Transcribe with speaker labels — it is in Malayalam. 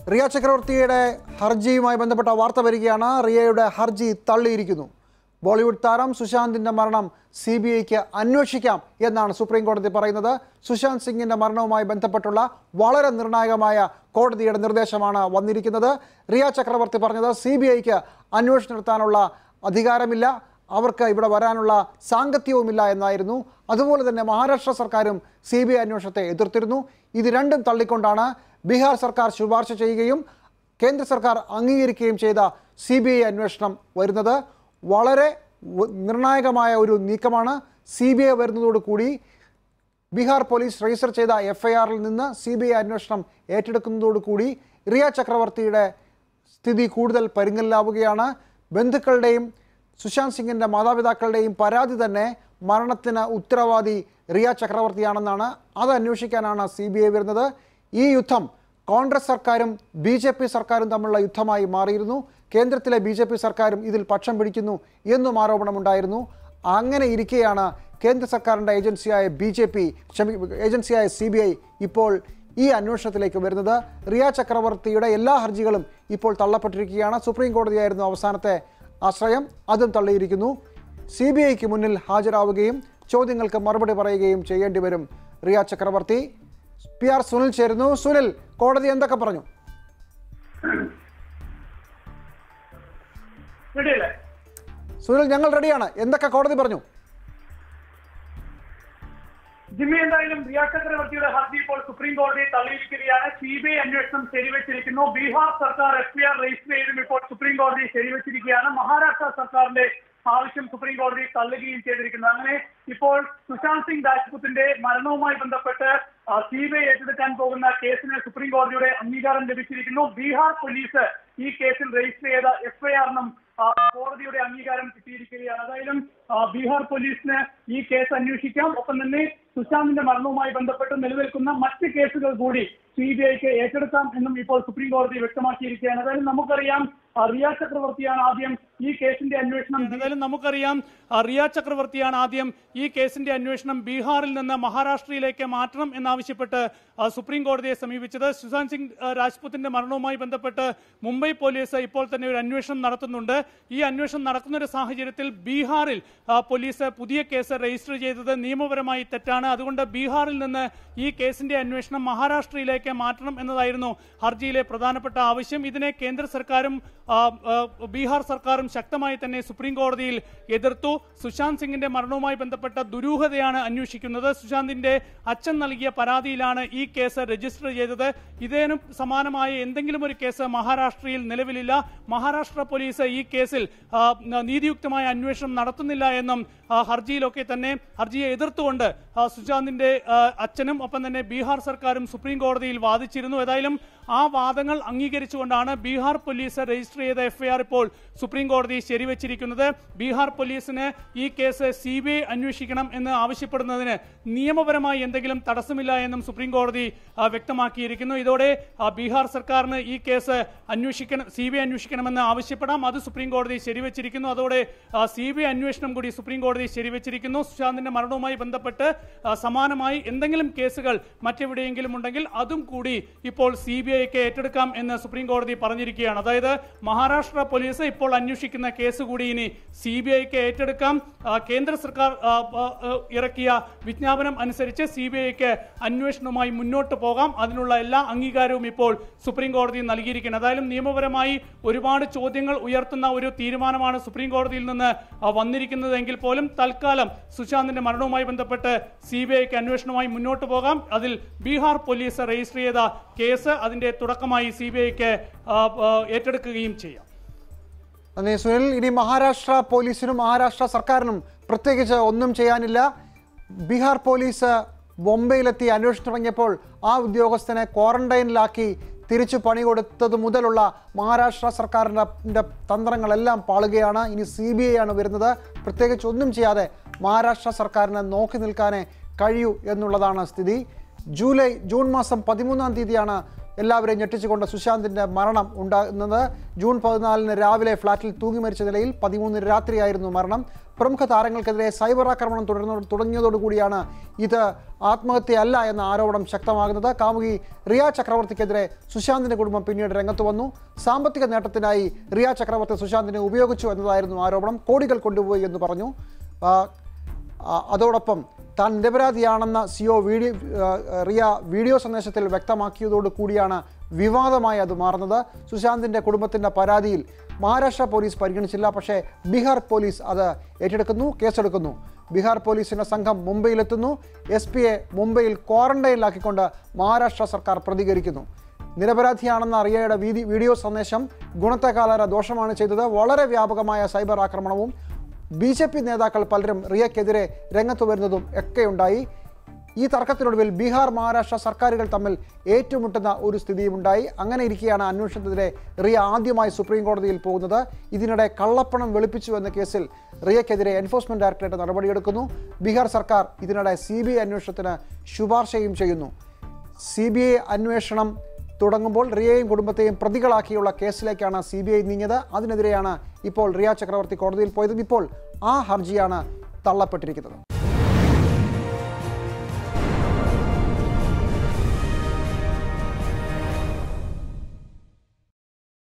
Speaker 1: റിയ ചക്രവർത്തിയുടെ ഹർജിയുമായി ബന്ധപ്പെട്ട വാർത്ത വരികയാണ് റിയയുടെ ഹർജി തള്ളിയിരിക്കുന്നു ബോളിവുഡ് താരം സുശാന്തിന്റെ മരണം സി ബി ഐക്ക് അന്വേഷിക്കാം എന്നാണ് സുപ്രീം കോടതി പറയുന്നത് സുശാന്ത് സിംഗിന്റെ മരണവുമായി ബന്ധപ്പെട്ടുള്ള വളരെ നിർണായകമായ കോടതിയുടെ നിർദ്ദേശമാണ് വന്നിരിക്കുന്നത് റിയ ചക്രവർത്തി പറഞ്ഞത് സി ബി ഐക്ക് അന്വേഷണം നടത്താനുള്ള അധികാരമില്ല അവർക്ക് ഇവിടെ വരാനുള്ള സാങ്കത്യവുമില്ല എന്നായിരുന്നു അതുപോലെ തന്നെ മഹാരാഷ്ട്ര സർക്കാരും സി ബി ഐ അന്വേഷണത്തെ എതിർത്തിരുന്നു ഇത് രണ്ടും തള്ളിക്കൊണ്ടാണ് ബീഹാർ സർക്കാർ ശുപാർശ ചെയ്യുകയും കേന്ദ്ര സർക്കാർ അംഗീകരിക്കുകയും ചെയ്ത സി ബി ഐ അന്വേഷണം വരുന്നത് വളരെ വ- നിർണായകമായ ഒരു നീക്കമാണ് സി ബി ഐ വരുന്നതോടുകൂടി ബീഹാർ പോലീസ് രജിസ്റ്റർ ചെയ്ത എഫ് ഐ ആറിൽ നിന്ന് സി ബി ഐ അന്വേഷണം ഏറ്റെടുക്കുന്നതോടുകൂടി റിയ ചക്രവർത്തിയുടെ സ്ഥിതി കൂടുതൽ പരുങ്ങലിലാവുകയാണ് ബന്ധുക്കളുടെയും സുശാന്ത് സിംഗിന്റെ മാതാപിതാക്കളുടെയും പരാതി തന്നെ മരണത്തിന് ഉത്തരവാദി റിയ ചക്രവർത്തിയാണെന്നാണ് അത് അന്വേഷിക്കാനാണ് സി ബി ഐ വരുന്നത് ഈ യുദ്ധം കോൺഗ്രസ് സർക്കാരും ബി ജെ പി സർക്കാരും തമ്മിലുള്ള യുദ്ധമായി മാറിയിരുന്നു കേന്ദ്രത്തിലെ ബി ജെ പി സർക്കാരും ഇതിൽ പക്ഷം പിടിക്കുന്നു എന്നും ആരോപണമുണ്ടായിരുന്നു അങ്ങനെ ഇരിക്കെയാണ് കേന്ദ്ര സർക്കാരിൻ്റെ ഏജൻസിയായ ബി ജെ പി ക്ഷമി ഏജൻസിയായ സി ബി ഐ ഇപ്പോൾ ഈ അന്വേഷണത്തിലേക്ക് വരുന്നത് റിയ ചക്രവർത്തിയുടെ എല്ലാ ഹർജികളും ഇപ്പോൾ തള്ളപ്പെട്ടിരിക്കുകയാണ് സുപ്രീം കോടതിയായിരുന്നു അവസാനത്തെ ആശ്രയം അതും തള്ളിയിരിക്കുന്നു സി ബി ഐക്ക് മുന്നിൽ ഹാജരാവുകയും ചോദ്യങ്ങൾക്ക് മറുപടി പറയുകയും ചെയ്യേണ്ടി വരും റിയ ചക്രവർത്തി പി ആർ സുനിൽ ചേരുന്നു സുനിൽ കോടതി എന്തൊക്കെ പറഞ്ഞു
Speaker 2: റെഡിയല്ലേ
Speaker 1: സുനിൽ ഞങ്ങൾ റെഡിയാണ് എന്തൊക്കെ കോടതി പറഞ്ഞു
Speaker 2: ജിമ്മി എന്തായാലും റിയ ചക്രവർത്തിയുടെ ഹർജി ഇപ്പോൾ സുപ്രീം കോടതി തള്ളിയിരിക്കുകയാണ് സി ബി ഐ അന്വേഷണം ശരിവെച്ചിരിക്കുന്നു ബീഹാർ സർക്കാർ എഫ് ഐ ആർ രജിസ്റ്റർ ചെയ്തും ഇപ്പോൾ സുപ്രീം കോടതി ശരിവെച്ചിരിക്കുകയാണ് മഹാരാഷ്ട്ര സർക്കാരിന്റെ ആവശ്യം സുപ്രീം കോടതി തള്ളുകയും ചെയ്തിരിക്കുന്നു അങ്ങനെ ഇപ്പോൾ സുശാന്ത് സിംഗ് രാജ്പുത്തിന്റെ മരണവുമായി ബന്ധപ്പെട്ട് സി ബി ഐ ഏറ്റെടുക്കാൻ പോകുന്ന കേസിന് സുപ്രീം കോടതിയുടെ അംഗീകാരം ലഭിച്ചിരിക്കുന്നു ബീഹാർ പോലീസ് ഈ കേസിൽ രജിസ്റ്റർ ചെയ്ത എഫ് ഐ ആറിനും കോടതിയുടെ അംഗീകാരം കിട്ടിയിരിക്കുകയാണ് അതായാലും ആ, ബീഹാർ പോലീസിന് ഈ കേസ് അന്വേഷിക്കാം ഒപ്പം തന്നെ സുശാന്തിന്റെ മരണവുമായി ബന്ധപ്പെട്ട് നിലനിൽക്കുന്ന മറ്റ് കേസുകൾ കൂടി സി ബി ഐക്ക് ഏറ്റെടുക്കാം എന്നും ഇപ്പോൾ സുപ്രീം കോടതി വ്യക്തമാക്കിയിരിക്കുകയാണ് അതായത് നമുക്കറിയാം ആ, റിയ ചക്രവർത്തിയാണ് ആദ്യം ഈ കേസിന്റെ അന്വേഷണം
Speaker 3: എന്തായാലും നമുക്കറിയാം ആ, റിയ ചക്രവർത്തിയാണ് ആദ്യം ഈ കേസിന്റെ അന്വേഷണം ബീഹാറിൽ നിന്ന് മഹാരാഷ്ട്രയിലേക്ക് മാറ്റണം എന്നാവശ്യപ്പെട്ട് ആ, സുപ്രീം കോടതിയെ സമീപിച്ചത് സുശാന്ത് സിംഗ് ആ, രാജ്പുത്തിന്റെ മരണവുമായി ബന്ധപ്പെട്ട് മുംബൈ പോലീസ് ഇപ്പോൾ തന്നെ ഒരു അന്വേഷണം നടത്തുന്നുണ്ട് ഈ അന്വേഷണം നടക്കുന്ന ഒരു സാഹചര്യത്തിൽ ബീഹാറിൽ ആ, പോലീസ് പുതിയ കേസ് രജിസ്റ്റർ ചെയ്തത് നിയമപരമായി തെറ്റാണ് അതുകൊണ്ട് ബീഹാറിൽ നിന്ന് ഈ കേസിന്റെ അന്വേഷണം മഹാരാഷ്ട്രയിലേക്ക് മാറ്റണം എന്നതായിരുന്നു ഹർജിയിലെ പ്രധാനപ്പെട്ട ആവശ്യം ഇതിനെ കേന്ദ്ര സർക്കാരും ആ, ആ, ബീഹാർ സർക്കാരും ശക്തമായി തന്നെ സുപ്രീം കോടതിയിൽ എതിർത്തു സുശാന്ത് സിംഗിന്റെ മരണവുമായി ബന്ധപ്പെട്ട ദുരൂഹതയാണ് അന്വേഷിക്കുന്നത് സുശാന്തിന്റെ അച്ഛൻ നൽകിയ പരാതിയിലാണ് ഈ കേസ് രജിസ്റ്റർ ചെയ്തത് ഇതിനും സമാനമായ എന്തെങ്കിലും ഒരു കേസ് മഹാരാഷ്ട്രയിൽ നിലവിലില്ല മഹാരാഷ്ട്ര പോലീസ് ഈ കേസിൽ ആ, നീതിയുക്തമായ അന്വേഷണം നടത്തുന്നില്ല എന്നും ആ, ഹർജിയിലൊക്കെ തന്നെ ഹർജിയെ എതിർത്തുകൊണ്ട് ആ, സുശാന്തിന്റെ ആ, അച്ഛനും ഒപ്പം തന്നെ ബീഹാർ സർക്കാരും സുപ്രീം കോടതിയിൽ വാദിച്ചിരുന്നു ഏതായാലും ആ വാദങ്ങൾ അംഗീകരിച്ചുകൊണ്ടാണ് ബീഹാർ പോലീസ് രജിസ്റ്റർ ചെയ്ത എഫ്ഐആർ ഇപ്പോൾ സുപ്രീം കോടതി ശരിവച്ചിരിക്കുന്നത് ബീഹാർ പോലീസിന് ഈ കേസ് സി ബി ഐ അന്വേഷിക്കണം എന്ന് ആവശ്യപ്പെടുന്നതിന് നിയമപരമായി എന്തെങ്കിലും തടസ്സമില്ല എന്നും സുപ്രീം കോടതി ആ, വ്യക്തമാക്കിയിരിക്കുന്നു ഇതോടെ ആ, ബീഹാർ സർക്കാരിന് ഈ കേസ് അന്വേഷിക്കണം സി ബി ഐ അന്വേഷിക്കണമെന്ന് ആവശ്യപ്പെടാം അത് സുപ്രീം കോടതി ശരിവച്ചിരിക്കുന്നു അതോടെ സി ബി ഐ അന്വേഷണം കൂടി സുപ്രീം കോടതി ശരിവച്ചിരിക്കുന്നു സുശാന്തിന്റെ മരണവുമായി ബന്ധപ്പെട്ട് ആ, സമാനമായി എന്തെങ്കിലും കേസുകൾ മറ്റെവിടെയെങ്കിലും ഉണ്ടെങ്കിൽ അതും കൂടി ഇപ്പോൾ സി ബി ഐക്ക് ഏറ്റെടുക്കാം എന്ന് സുപ്രീം കോടതി പറഞ്ഞിരിക്കുകയാണ് അതായത് മഹാരാഷ്ട്ര പോലീസ് ഇപ്പോൾ അന്വേഷിക്കുന്ന കേസ് കൂടി ഇനി സി ബി ഐക്ക് ഏറ്റെടുക്കാം ആ, കേന്ദ്ര സർക്കാർ ആ, ആ, ആ, ഇറക്കിയ വിജ്ഞാപനം അനുസരിച്ച് സി ബി ഐക്ക് അന്വേഷണവുമായി മുന്നോട്ട് പോകാം അതിനുള്ള എല്ലാ അംഗീകാരവും ഇപ്പോൾ സുപ്രീം കോടതി നൽകിയിരിക്കുന്നത് അതായാലും നിയമപരമായി ഒരുപാട് ചോദ്യങ്ങൾ ഉയർത്തുന്ന ഒരു തീരുമാനമാണ് സുപ്രീം കോടതിയിൽ നിന്ന് ആ, വന്നിരിക്കുന്നതെങ്കിൽ പോലും തൽക്കാലം സുശാന്തിന്റെ മരണവുമായി ബന്ധപ്പെട്ട് സി ബി ഐക്ക് അന്വേഷണവുമായി മുന്നോട്ട് പോകാം അതിൽ ബീഹാർ പോലീസ് രജിസ്റ്റർ ചെയ്ത കേസ് അതിന്റെ തുടക്കമായി സി ബി ഐക്ക് ഏറ്റെടുക്കുകയും ചെയ്യാം
Speaker 1: നന്ദി സുനിൽ ഇനി മഹാരാഷ്ട്ര പോലീസിനും മഹാരാഷ്ട്ര സർക്കാരിനും പ്രത്യേകിച്ച് ഒന്നും ചെയ്യാനില്ല ബീഹാർ പോലീസ് ബോംബെയിലെത്തി അന്വേഷണം തുടങ്ങിയപ്പോൾ ആ ഉദ്യോഗസ്ഥനെ ക്വാറന്റൈനിലാക്കി തിരിച്ചു പണി കൊടുത്തത് മുതലുള്ള മഹാരാഷ്ട്ര സർക്കാരിൻ്റെ തന്ത്രങ്ങളെല്ലാം പാളുകയാണ് ഇനി സി ബി ഐ ആണ് വരുന്നത് പ്രത്യേകിച്ച് ഒന്നും ചെയ്യാതെ മഹാരാഷ്ട്ര സർക്കാരിനെ നോക്കി നിൽക്കാനേ കഴിയൂ എന്നുള്ളതാണ് സ്ഥിതി ജൂലൈ ജൂൺ മാസം പതിമൂന്നാം തീയതിയാണ് എല്ലാവരെയും ഞെട്ടിച്ചുകൊണ്ട് സുശാന്തിൻ്റെ മരണം ഉണ്ടാകുന്നത് ജൂൺ പതിനാലിന് രാവിലെ ഫ്ളാറ്റിൽ തൂങ്ങി മരിച്ച നിലയിൽ പതിമൂന്നിന് രാത്രിയായിരുന്നു മരണം പ്രമുഖ താരങ്ങൾക്കെതിരെ സൈബർ ആക്രമണം തുടർന്നു തുടങ്ങിയതോടുകൂടിയാണ് ഇത് ആത്മഹത്യയല്ല എന്ന ആരോപണം ശക്തമാകുന്നത് കാമുകി റിയ ചക്രവർത്തിക്കെതിരെ സുശാന്തിന്റെ കുടുംബം പിന്നീട് രംഗത്ത് വന്നു സാമ്പത്തിക നേട്ടത്തിനായി റിയ ചക്രവർത്തി സുശാന്തിനെ ഉപയോഗിച്ചു എന്നതായിരുന്നു ആരോപണം കോടികൾ കൊണ്ടുപോയി എന്ന് പറഞ്ഞു ആ, ആ, അതോടൊപ്പം താൻ നിരപരാധിയാണെന്ന സിഒ വീഡിയോ ആ, റിയ വീഡിയോ സന്ദേശത്തിൽ വ്യക്തമാക്കിയതോടു കൂടിയാണ് വിവാദമായി അത് മാറുന്നത് സുശാന്തിൻ്റെ കുടുംബത്തിൻ്റെ പരാതിയിൽ മഹാരാഷ്ട്ര പോലീസ് പരിഗണിച്ചില്ല പക്ഷേ ബീഹാർ പോലീസ് അത് ഏറ്റെടുക്കുന്നു കേസെടുക്കുന്നു ബീഹാർ പോലീസിൻ്റെ സംഘം മുംബൈയിലെത്തുന്നു എസ് പിയെ മുംബൈയിൽ ക്വാറന്റൈനിലാക്കിക്കൊണ്ട് മഹാരാഷ്ട്ര സർക്കാർ പ്രതികരിക്കുന്നു നിരപരാധിയാണെന്ന റിയയുടെ വീതി വീഡിയോ സന്ദേശം ഗുണത്തെക്കാളേറെ ദോഷമാണ് ചെയ്തത് വളരെ വ്യാപകമായ സൈബർ ആക്രമണവും ബി ജെ പി നേതാക്കൾ പലരും റിയക്കെതിരെ രംഗത്ത് വരുന്നതും ഒക്കെയുണ്ടായി ഈ തർക്കത്തിനൊടുവിൽ ബീഹാർ മഹാരാഷ്ട്ര സർക്കാരുകൾ തമ്മിൽ ഏറ്റുമുട്ടുന്ന ഒരു സ്ഥിതിയുമുണ്ടായി അങ്ങനെ ഇരിക്കെയാണ് അന്വേഷണത്തിനെതിരെ റിയ ആദ്യമായി സുപ്രീം കോടതിയിൽ പോകുന്നത് ഇതിനിടെ കള്ളപ്പണം വെളുപ്പിച്ചു എന്ന കേസിൽ റിയക്കെതിരെ എൻഫോഴ്സ്മെന്റ് ഡയറക്ടറേറ്റ് നടപടിയെടുക്കുന്നു ബീഹാർ സർക്കാർ ഇതിനിടെ സി ബി ഐ അന്വേഷണത്തിന് ശുപാർശയും ചെയ്യുന്നു സി ബി ഐ അന്വേഷണം തുടങ്ങുമ്പോൾ റിയയും കുടുംബത്തെയും പ്രതികളാക്കിയുള്ള കേസിലേക്കാണ് സി ബി ഐ നീങ്ങിയത് അതിനെതിരെയാണ് ഇപ്പോൾ റിയ ചക്രവർത്തി കോടതിയിൽ പോയത് ഇപ്പോൾ ആ ഹർജിയാണ് തള്ളപ്പെട്ടിരിക്കുന്നത്